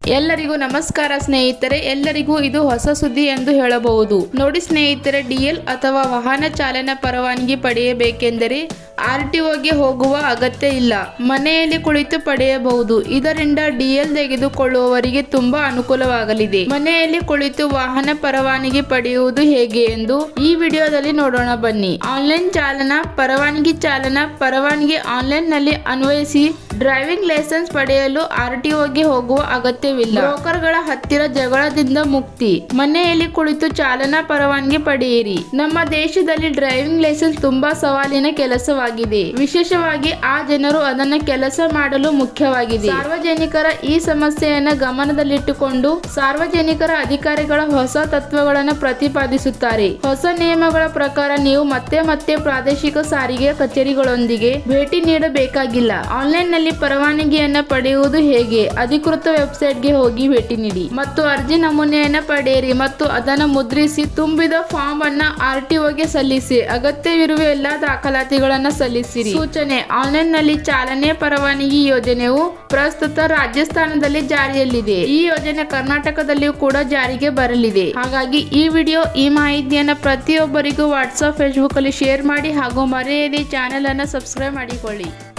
ಎಲ್ಲರಿಗೂ ನಮಸ್ಕಾರ ಸ್ನೇಹಿತರೆ ಎಲ್ಲರಿಗೂ ಇದು ಹೊಸ ಸುದ್ದಿ ಎಂದು ಹೇಳಬಹುದು ನೋಡಿ ಸ್ನೇಹಿತರೆ ಡಿಎಲ್ ಅಥವಾ ವಾಹನ ಚಾಲನಾ ಪರವಾನಗಿ ಪಡೆಯಬೇಕೆಂದರೆ ಆರ್ ಗೆ ಹೋಗುವ ಅಗತ್ಯ ಇಲ್ಲ ಮನೆಯಲ್ಲಿ ಕುಳಿತು ಪಡೆಯಬಹುದು ಇದರಿಂದ ಡಿಎಲ್ ತೆಗೆದುಕೊಳ್ಳುವವರಿಗೆ ತುಂಬಾ ಅನುಕೂಲವಾಗಲಿದೆ ಮನೆಯಲ್ಲಿ ಕುಳಿತು ವಾಹನ ಪರವಾನಗಿ ಪಡೆಯುವುದು ಹೇಗೆ ಎಂದು ಈ ವಿಡಿಯೋದಲ್ಲಿ ನೋಡೋಣ ಬನ್ನಿ ಆನ್ಲೈನ್ ಚಾಲನಾ ಪರವಾನಗಿ ಚಾಲನಾ ಪರವಾನಗಿ ಆನ್ಲೈನ್ ನಲ್ಲಿ ಅನ್ವಯಿಸಿ ಡ್ರೈವಿಂಗ್ ಲೈಸೆನ್ಸ್ ಪಡೆಯಲು ಆರ್ ಗೆ ಹೋಗುವ ಅಗತ್ಯವಿಲ್ಲ ಬ್ರೋಕರ್ಗಳ ಹತ್ತಿರ ಜಗಳದಿಂದ ಮುಕ್ತಿ ಮನೆಯಲ್ಲಿ ಕುಳಿತು ಚಾಲನಾ ಪರವಾನಗಿ ಪಡೆಯಿರಿ ನಮ್ಮ ದೇಶದಲ್ಲಿ ಡ್ರೈವಿಂಗ್ ಲೈಸೆನ್ಸ್ ತುಂಬಾ ಸವಾಲಿನ ಕೆಲಸವಾಗಿದೆ ವಿಶೇಷವಾಗಿ ಆ ಜನರು ಅದನ್ನ ಕೆಲಸ ಮಾಡಲು ಮುಖ್ಯವಾಗಿದೆ ಸಾರ್ವಜನಿಕರ ಈ ಸಮಸ್ಯೆಯನ್ನ ಗಮನದಲ್ಲಿಟ್ಟುಕೊಂಡು ಸಾರ್ವಜನಿಕರ ಅಧಿಕಾರಿಗಳ ಹೊಸ ತತ್ವಗಳನ್ನು ಪ್ರತಿಪಾದಿಸುತ್ತಾರೆ ಹೊಸ ನಿಯಮಗಳ ಪ್ರಕಾರ ನೀವು ಮತ್ತೆ ಮತ್ತೆ ಪ್ರಾದೇಶಿಕ ಸಾರಿಗೆ ಕಚೇರಿಗಳೊಂದಿಗೆ ಭೇಟಿ ನೀಡಬೇಕಾಗಿಲ್ಲ ಆನ್ಲೈನ್ ನಲ್ಲಿ ಪರವಾನಗಿಯನ್ನ ಪಡೆಯುವುದು ಹೇಗೆ ಅಧಿಕೃತ ವೆಬ್ಸೈಟ್ಗೆ ಹೋಗಿ ಭೇಟಿ ನೀಡಿ ಮತ್ತು ಅರ್ಜಿ ನಮೂನೆಯನ್ನ ಪಡೆಯಿರಿ ಮತ್ತು ಅದನ್ನು ಮುದ್ರಿಸಿ ತುಂಬಿದ ಫಾರ್ಮ್ ಅನ್ನ ಆರ್ ಗೆ ಸಲ್ಲಿಸಿ ಅಗತ್ಯವಿರುವ ಎಲ್ಲಾ ದಾಖಲಾತಿಗಳನ್ನ ಸಲ್ಲಿಸಿರಿ ಸೂಚನೆ ಆನ್ಲೈನ್ ನಲ್ಲಿ ಚಾಲನೆ ಪರವಾನಗಿ ಯೋಜನೆಯು ಪ್ರಸ್ತುತ ರಾಜಸ್ಥಾನದಲ್ಲಿ ಜಾರಿಯಲ್ಲಿದೆ ಈ ಯೋಜನೆ ಕರ್ನಾಟಕದಲ್ಲಿಯೂ ಕೂಡ ಜಾರಿಗೆ ಬರಲಿದೆ ಹಾಗಾಗಿ ಈ ವಿಡಿಯೋ ಈ ಮಾಹಿತಿಯನ್ನ ಪ್ರತಿಯೊಬ್ಬರಿಗೂ ವಾಟ್ಸ್ಆಪ್ ಫೇಸ್ಬುಕ್ ಅಲ್ಲಿ ಶೇರ್ ಮಾಡಿ ಹಾಗೂ ಮರೆಯದೆ ಚಾನೆಲ್ ಅನ್ನ ಸಬ್ಸ್ಕ್ರೈಬ್ ಮಾಡಿಕೊಳ್ಳಿ